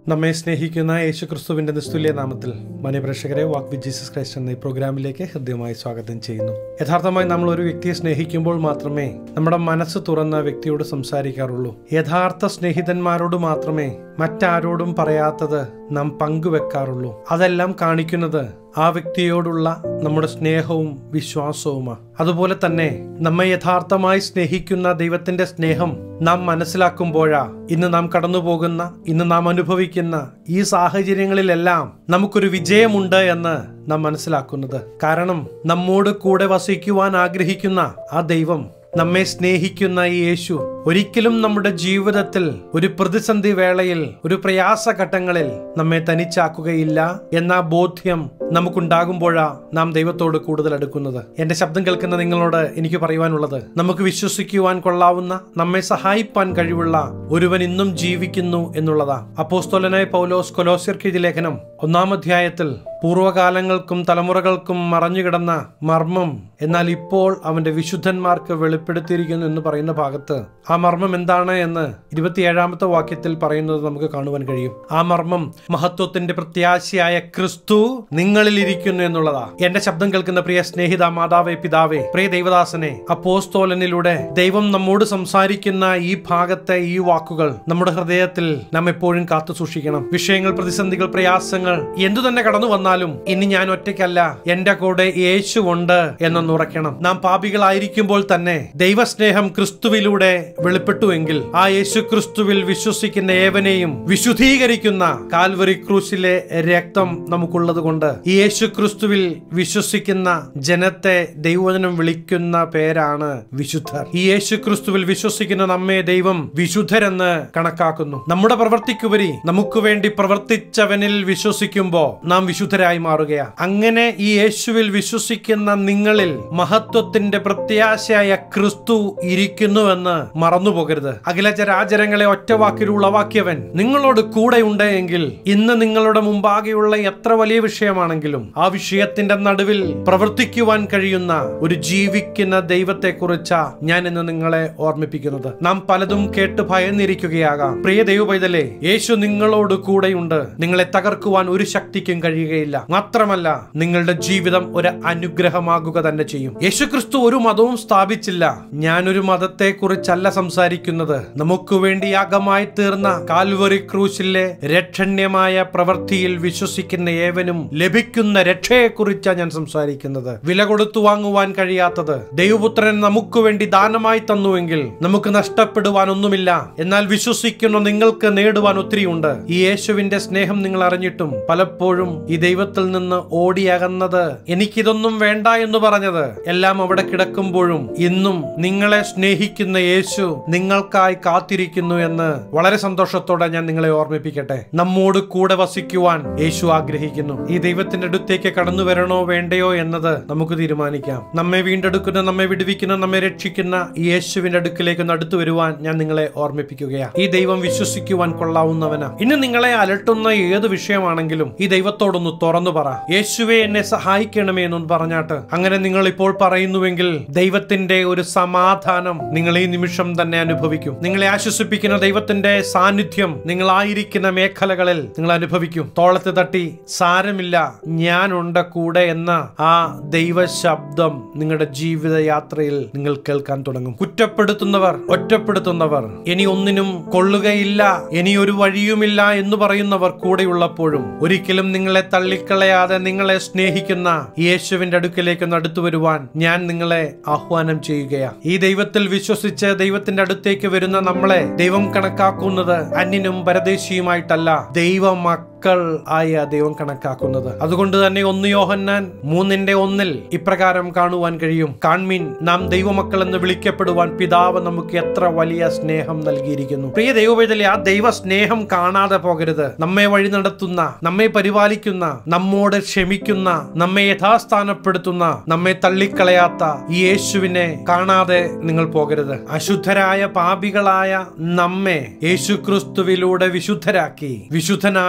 നമ്മെ സ്നേഹിക്കുന്ന യേശുക്രിസ്തുവിന്റെ നിസ്തുല്യ നാമത്തിൽ മനഃപ്രേക്ഷകരെ വാക്ക് വിത്ത് ജീസസ് ക്രൈസ്റ്റ് എന്ന ഈ പ്രോഗ്രാമിലേക്ക് ഹൃദ്യമായി സ്വാഗതം ചെയ്യുന്നു യഥാർത്ഥമായി നമ്മൾ ഒരു വ്യക്തിയെ സ്നേഹിക്കുമ്പോൾ മാത്രമേ നമ്മുടെ മനസ്സ് തുറന്ന വ്യക്തിയോട് സംസാരിക്കാറുള്ളൂ യഥാർത്ഥ സ്നേഹിതന്മാരോട് മാത്രമേ മറ്റാരോടും പറയാത്തത് നാം പങ്കുവെക്കാറുള്ളൂ അതെല്ലാം കാണിക്കുന്നത് ആ വ്യക്തിയോടുള്ള നമ്മുടെ സ്നേഹവും വിശ്വാസവുമാണ് അതുപോലെ തന്നെ നമ്മെ യഥാർത്ഥമായി സ്നേഹിക്കുന്ന ദൈവത്തിന്റെ സ്നേഹം നാം മനസ്സിലാക്കുമ്പോഴാ ഇന്ന് നാം കടന്നു പോകുന്ന ഇന്ന് നാം അനുഭവിക്കുന്ന ഈ സാഹചര്യങ്ങളിലെല്ലാം നമുക്കൊരു വിജയമുണ്ട് എന്ന് നാം മനസ്സിലാക്കുന്നത് കാരണം നമ്മോട് കൂടെ വസിക്കുവാൻ ആഗ്രഹിക്കുന്ന ആ ദൈവം നമ്മെ സ്നേഹിക്കുന്ന ഈ യേശു ഒരിക്കലും നമ്മുടെ ജീവിതത്തിൽ ഒരു പ്രതിസന്ധി വേളയിൽ ഒരു പ്രയാസഘട്ടങ്ങളിൽ നമ്മെ തനിച്ചാക്കുകയില്ല എന്ന ബോധ്യം നമുക്കുണ്ടാകുമ്പോഴാ നാം ദൈവത്തോട് കൂടുതൽ അടുക്കുന്നത് എന്റെ ശബ്ദം കേൾക്കുന്ന നിങ്ങളോട് എനിക്ക് പറയുവാനുള്ളത് നമുക്ക് വിശ്വസിക്കുവാൻ കൊള്ളാവുന്ന നമ്മെ സഹായിപ്പാൻ കഴിവുള്ള ഒരുവൻ ഇന്നും ജീവിക്കുന്നു എന്നുള്ളതാ അപ്പോസ്തോലനായ പൗലോസ് കൊലോസ്യർക്ക് ലേഖനം ഒന്നാം അധ്യായത്തിൽ പൂർവ്വകാലങ്ങൾക്കും തലമുറകൾക്കും മറഞ്ഞുകിടന്ന മർമ്മം എന്നാൽ ഇപ്പോൾ അവന്റെ വിശുദ്ധന്മാർക്ക് വെളിപ്പെടുത്തിയിരിക്കുന്നു എന്ന് പറയുന്ന ഭാഗത്ത് ആ മർമ്മം എന്താണ് എന്ന് ഇരുപത്തിയേഴാമത്തെ വാക്യത്തിൽ പറയുന്നത് നമുക്ക് കാണുവാൻ കഴിയും ആ മർമ്മം മഹത്വത്തിന്റെ പ്രത്യാശയായ ക്രിസ്തു നിങ്ങളിൽ ഇരിക്കുന്നു എന്നുള്ളതാ എന്റെ ശബ്ദം കേൾക്കുന്ന പ്രിയ സ്നേഹിത മാതാവേ പിതാവേ പ്രിയ ദൈവദാസനെ അപ്പോസ്തോലനിലൂടെ ദൈവം നമ്മോട് സംസാരിക്കുന്ന ഈ ഭാഗത്തെ ഈ വാക്കുകൾ നമ്മുടെ ഹൃദയത്തിൽ നാം എപ്പോഴും കാത്തു സൂക്ഷിക്കണം വിഷയങ്ങൾ പ്രതിസന്ധികൾ പ്രയാസങ്ങൾ എന്തു തന്നെ കടന്നു വന്നാലും ഇനി ഞാൻ ഒറ്റയ്ക്കല്ല എന്റെ കൂടെ യേശു ഉണ്ട് എന്നൊന്ന് ഉറക്കണം നാം പാപികളായിരിക്കുമ്പോൾ തന്നെ ദൈവസ്നേഹം ക്രിസ്തുവിലൂടെ വെളിപ്പെട്ടുവെങ്കിൽ ആ യേശു ക്രിസ്തുവിൽ വിശ്വസിക്കുന്ന ഏവനെയും വിശുദ്ധീകരിക്കുന്ന കാൽവറി ക്രൂശിലെ രക്തം നമുക്കുള്ളത് കൊണ്ട് ഈ യേശു ക്രിസ്തുവിൽ വിശ്വസിക്കുന്ന ജനത്തെ ദൈവജനം വിളിക്കുന്ന പേരാണ് വിശുദ്ധർ ഈ യേശു ക്രിസ്തുവിൽ വിശ്വസിക്കുന്ന നമ്മെ ദൈവം വിശുദ്ധരെന്ന് കണക്കാക്കുന്നു നമ്മുടെ പ്രവർത്തിക്കുപരി നമുക്ക് വേണ്ടി പ്രവർത്തിച്ചവനിൽ വിശ്വസിക്കുമ്പോ നാം വിശുദ്ധരായി മാറുകയാ അങ്ങനെ ഈ യേശുവിൽ വിശ്വസിക്കുന്ന നിങ്ങളിൽ മഹത്വത്തിന്റെ പ്രത്യാശയായ ക്രിസ്തു ഇരിക്കുന്നുവെന്ന് മറന്നുപോകരുത് അഖില ചരാചരങ്ങളെ ഒറ്റവാക്കിൽ ഉളവാക്കിയവൻ നിങ്ങളോട് കൂടെ ഉണ്ട് എങ്കിൽ ഇന്ന് നിങ്ങളുടെ മുമ്പാകെയുള്ള എത്ര വലിയ വിഷയമാണെങ്കിലും ആ വിഷയത്തിന്റെ നടുവിൽ പ്രവർത്തിക്കുവാൻ കഴിയുന്ന ഒരു ജീവിക്കുന്ന ദൈവത്തെ കുറിച്ചാ ഞാൻ ഇന്ന് നിങ്ങളെ ഓർമ്മിപ്പിക്കുന്നത് നാം പലതും കേട്ട് ഭയന്നിരിക്കുകയാകാം പ്രിയ ദൈവപൈതലേ യേശു നിങ്ങളോട് കൂടെയുണ്ട് നിങ്ങളെ തകർക്കുവാൻ ഒരു ശക്തിക്കും കഴിയുകയില്ല മാത്രമല്ല നിങ്ങളുടെ ജീവിതം ഒരു അനുഗ്രഹമാകുക തന്നെ ചെയ്യും യേശുക്രിസ്തു ഒരു മതവും സ്ഥാപിച്ചില്ല ഞാനൊരു മതത്തെ കുറിച്ചല്ല സംസാരിക്കുന്നത് നമുക്ക് വേണ്ടി യാഗമായി തീർന്ന കാൽവറി ക്രൂശിലെ രക്ഷണ്യമായ പ്രവൃത്തിയിൽ വിശ്വസിക്കുന്ന ഏവനും ലഭിക്കുന്ന രക്ഷയെക്കുറിച്ചാണ് ഞാൻ സംസാരിക്കുന്നത് വില കൊടുത്തു വാങ്ങുവാൻ കഴിയാത്തത് ദൈവപുത്രൻ നമുക്ക് വേണ്ടി ദാനമായി തന്നുവെങ്കിൽ നമുക്ക് നഷ്ടപ്പെടുവാൻ ഒന്നുമില്ല എന്നാൽ വിശ്വസിക്കുന്ന നിങ്ങൾക്ക് നേടുവാൻ ഒത്തിരിയുണ്ട് ഈ യേശുവിന്റെ സ്നേഹം നിങ്ങൾ അറിഞ്ഞിട്ടും പലപ്പോഴും ഈ ദൈവത്തിൽ നിന്ന് ഓടിയകന്നത് എനിക്കിതൊന്നും വേണ്ട എന്ന് പറഞ്ഞത് എല്ലാം അവിടെ കിടക്കുമ്പോഴും ഇന്നും നിങ്ങളെ സ്നേഹിക്കുന്ന യേശു നിങ്ങൾക്കായി കാത്തിരിക്കുന്നു എന്ന് വളരെ സന്തോഷത്തോടെ ഞാൻ നിങ്ങളെ ഓർമ്മിപ്പിക്കട്ടെ നമ്മോട് കൂടെ വസിക്കുവാൻ യേശു ആഗ്രഹിക്കുന്നു ഈ ദൈവത്തിന്റെ അടുത്തേക്ക് കടന്നു വരണോ വേണ്ടയോ എന്നത് നമുക്ക് തീരുമാനിക്കാം നമ്മെ വീണ്ടെടുക്കുന്ന നമ്മെ വിടുവിക്കുന്ന നമ്മെ രക്ഷിക്കുന്ന ഈ യേശുവിന്റെ അടുക്കിലേക്ക് ഒന്ന് അടുത്തു വരുവാൻ ഞാൻ നിങ്ങളെ ഓർമ്മിപ്പിക്കുകയാണ് ഈ ദൈവം വിശ്വസിക്കുവാൻ കൊള്ളാവുന്നവനാ ഇന്ന് നിങ്ങളെ അലട്ടുന്ന ഏത് വിഷയമാണെങ്കിലും ഈ ദൈവത്തോടൊന്ന് തുറന്നു പറ യേശുവെ എന്നെ സഹായിക്കണമേ എന്നൊന്ന് പറഞ്ഞാട്ട് അങ്ങനെ നിങ്ങൾ ഇപ്പോൾ പറയുന്നുവെങ്കിൽ ദൈവത്തിന്റെ ഒരു സമാധാനം നിങ്ങൾ ഈ നിമിഷം തന്നെ അനുഭവിക്കും നിങ്ങളെ ആശ്വസിപ്പിക്കുന്ന ദൈവത്തിന്റെ സാന്നിധ്യം നിങ്ങളായിരിക്കുന്ന മേഖലകളിൽ നിങ്ങൾ അനുഭവിക്കും തോളത്ത് തട്ടി സാരമില്ല ഞാനുണ്ട് കൂടെ എന്ന ആ ദൈവ ശബ്ദം നിങ്ങളുടെ ജീവിത യാത്രയിൽ നിങ്ങൾ കേൾക്കാൻ തുടങ്ങും കുറ്റപ്പെടുത്തുന്നവർ ഒറ്റപ്പെടുത്തുന്നവർ ഇനി ഒന്നിനും കൊള്ളുകയില്ല ഇനി ഒരു വഴിയുമില്ല എന്ന് പറയുന്നവർ കൂടെയുള്ളപ്പോഴും ഒരിക്കലും നിങ്ങളെ തള്ളിക്കളയാതെ നിങ്ങളെ സ്നേഹിക്കുന്ന യേശുവിന്റെ അടുക്കിലേക്ക് ഒന്ന് അടുത്തു വരുവാൻ ഞാൻ നിങ്ങളെ ആഹ്വാനം ചെയ്യുകയാണ് ഈ ദൈവത്തിൽ വിശ്വസിച്ച് ദൈവത്തിന്റെ അടുത്തേക്ക് വരുന്ന നമ്മളെ ദൈവം കണക്കാക്കുന്നത് അന്യനും പരദേശിയുമായിട്ടല്ല ദൈവ മക്കൾ ആയ ദൈവം കണക്കാക്കുന്നത് അതുകൊണ്ട് തന്നെ ഒന്ന് യോഹന്നാൻ മൂന്നിന്റെ ഒന്നിൽ ഇപ്രകാരം കാണുവാൻ കഴിയും കാൺമീൻ നാം ദൈവമക്കൾ എന്ന് വിളിക്കപ്പെടുവാൻ പിതാവ് നമുക്ക് എത്ര വലിയ സ്നേഹം നൽകിയിരിക്കുന്നു പ്രിയ ദൈവവേദലെ ആ ദൈവ സ്നേഹം കാണാതെ പോകരുത് നമ്മെ വഴി നടത്തുന്ന നമ്മെ പരിപാലിക്കുന്ന നമ്മോട് ക്ഷമിക്കുന്ന നമ്മെ യഥാസ്ഥാനപ്പെടുത്തുന്ന നമ്മെ തള്ളിക്കളയാത്ത ഈ യേശുവിനെ കാണാതെ നിങ്ങൾ പോകരുത് അശുദ്ധരായ പാപികളായ നമ്മെ യേശു ക്രിസ്തുവിലൂടെ വിശുദ്ധരാക്കി വിശുദ്ധനായ ദൈവ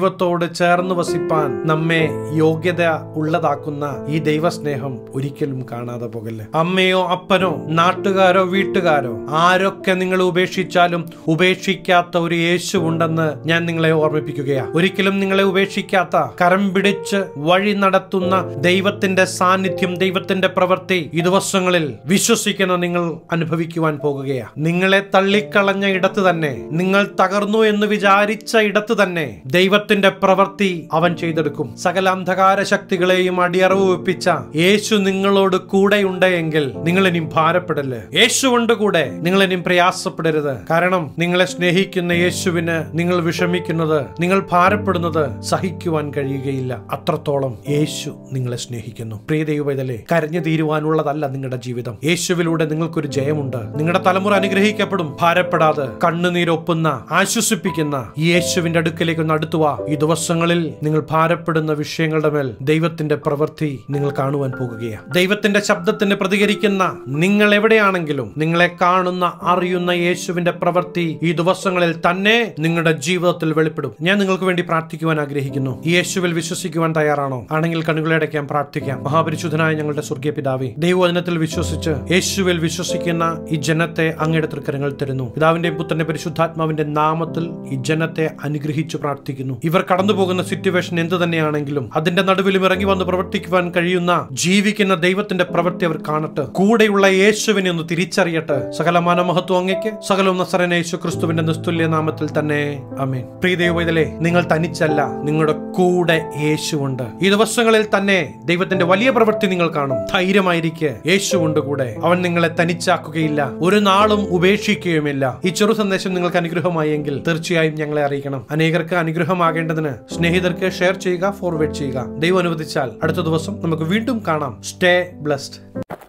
ദൈവത്തോട് ചേർന്ന് വസിപ്പാൻ നമ്മെ യോഗ്യത ഉള്ളതാക്കുന്ന ഈ ദൈവസ്നേഹം ഒരിക്കലും കാണാതെ പോകല്ലേ അമ്മയോ അപ്പനോ നാട്ടുകാരോ വീട്ടുകാരോ ആരൊക്കെ നിങ്ങൾ ഉപേക്ഷിച്ചാലും ഉപേക്ഷിക്കാത്ത ഒരു യേശു ഉണ്ടെന്ന് ഞാൻ നിങ്ങളെ ഓർമ്മിപ്പിക്കുകയാ ഒരിക്കലും നിങ്ങളെ ഉപേക്ഷിക്കാത്ത കരം പിടിച്ച് വഴി നടത്തുന്ന ദൈവത്തിന്റെ സാന്നിധ്യം ദൈവത്തിന്റെ പ്രവൃത്തി ഈ ദിവസങ്ങളിൽ വിശ്വസിക്കുന്ന നിങ്ങൾ അനുഭവിക്കുവാൻ പോകുകയാ നിങ്ങളെ തള്ളിക്കളഞ്ഞ ഇടത്ത് തന്നെ നിങ്ങൾ തകർന്നു എന്ന് വിചാരിച്ച ഇടത്ത് തന്നെ ദൈവത്തിന്റെ പ്രവൃത്തി അവൻ ചെയ്തെടുക്കും സകല അന്ധകാര ശക്തികളെയും അടിയറവ് വെപ്പിച്ച യേശു നിങ്ങളോട് കൂടെയുണ്ട് എങ്കിൽ നിങ്ങൾ ഇനിയും ഭാരപ്പെടല് യേശു ഉണ്ട് കൂടെ നിങ്ങൾ ഇനിയും പ്രയാസപ്പെടരുത് കാരണം നിങ്ങളെ സ്നേഹിക്കുന്ന യേശുവിന് നിങ്ങൾ വിഷമിക്കുന്നത് നിങ്ങൾ ഭാരപ്പെടുന്നത് സഹിക്കുവാൻ കഴിയുകയില്ല അത്രത്തോളം യേശു നിങ്ങളെ സ്നേഹിക്കുന്നു പ്രിയ ദൈവവേദലെ കരഞ്ഞു തീരുവാനുള്ളതല്ല നിങ്ങളുടെ ജീവിതം യേശുവിലൂടെ നിങ്ങൾക്കൊരു ജയമുണ്ട് നിങ്ങളുടെ തലമുറ അനുഗ്രഹിക്കപ്പെടും ഭാരപ്പെടാതെ കണ്ണുനീരൊപ്പുന്ന ആശ്വസിപ്പിക്കുന്ന ഈ യേശുവിന്റെ അടുക്കലേക്ക് ഒന്ന് അടുത്തുവാ ഈ ദിവസങ്ങളിൽ നിങ്ങൾ ഭാരപ്പെടുന്ന വിഷയങ്ങളുടെ മേൽ ദൈവത്തിന്റെ പ്രവൃത്തി നിങ്ങൾ കാണുവാൻ പോകുകയാണ് ദൈവത്തിന്റെ ശബ്ദത്തിന് പ്രതികരിക്കുന്ന നിങ്ങൾ എവിടെയാണെങ്കിലും നിങ്ങളെ കാണുന്ന അറിയുന്ന യേശുവിന്റെ പ്രവൃത്തി ഈ ദിവസങ്ങളിൽ തന്നെ നിങ്ങളുടെ ജീവിതത്തിൽ വെളിപ്പെടും ഞാൻ നിങ്ങൾക്ക് വേണ്ടി പ്രാർത്ഥിക്കുവാൻ ആഗ്രഹിക്കുന്നു ഈ യേശുവിൽ വിശ്വസിക്കുവാൻ തയ്യാറാണോ ആണെങ്കിൽ കണ്ണുകളടയ്ക്കാൻ പ്രാർത്ഥിക്കാം മഹാപരിശുദ്ധനായ ഞങ്ങളുടെ സ്വർഗീയ പിതാവേ ദൈവവചനത്തിൽ വിശ്വസിച്ച് യേശുവിൽ വിശ്വസിക്കുന്ന ഈ ജനത്തെ അങ്ങയുടെ തൃക്കരങ്ങൾ തരുന്നു പിതാവിന്റെയും പുത്രന്റെ പരിശുദ്ധാത്മാവിന്റെ നാമത്തിൽ ഈ ജനത്തെ അനുഗ്രഹിച്ചു പ്രാർത്ഥിക്കുന്നു ഇവർ കടന്നു പോകുന്ന സിറ്റുവേഷൻ എന്ത് തന്നെയാണെങ്കിലും അതിന്റെ നടുവിലും ഇറങ്ങി വന്ന് പ്രവർത്തിക്കുവാൻ കഴിയുന്ന ജീവിക്കുന്ന ദൈവത്തിന്റെ പ്രവൃത്തി അവർ കാണട്ടെ കൂടെയുള്ള യേശുവിനെ ഒന്ന് തിരിച്ചറിയട്ടെ സകലമാന മഹത്വം അങ്ങയ്ക്ക് സകലവും നസറന യേശു ക്രിസ്തുവിന്റെ നിസ്തുല്യ നാമത്തിൽ തന്നെ അമേൻ പ്രിയ ദൈവത്തിലെ നിങ്ങൾ തനിച്ചല്ല നിങ്ങളുടെ കൂടെ യേശുവുണ്ട് ഈ ദിവസങ്ങളിൽ തന്നെ ദൈവത്തിന്റെ വലിയ പ്രവൃത്തി നിങ്ങൾ കാണും ധൈര്യമായിരിക്കെ യേശുവുണ്ട് കൂടെ അവൻ നിങ്ങളെ തനിച്ചാക്കുകയില്ല ഒരു നാളും ഉപേക്ഷിക്കുകയുമില്ല ഈ ചെറു സന്ദേശം നിങ്ങൾക്ക് അനുഗ്രഹമായെങ്കിൽ തീർച്ചയായും ഞങ്ങളെ അറിയിക്കണം അനേകർക്ക് അനുഗ്രഹമാകേണ്ടതിന് സ്നേഹിതർക്ക് ഷെയർ ചെയ്യുക ഫോർവേഡ് ചെയ്യുക ദൈവം അനുവദിച്ചാൽ അടുത്ത ദിവസം നമുക്ക് വീണ്ടും കാണാം സ്റ്റേ ബ്ലസ്ഡ്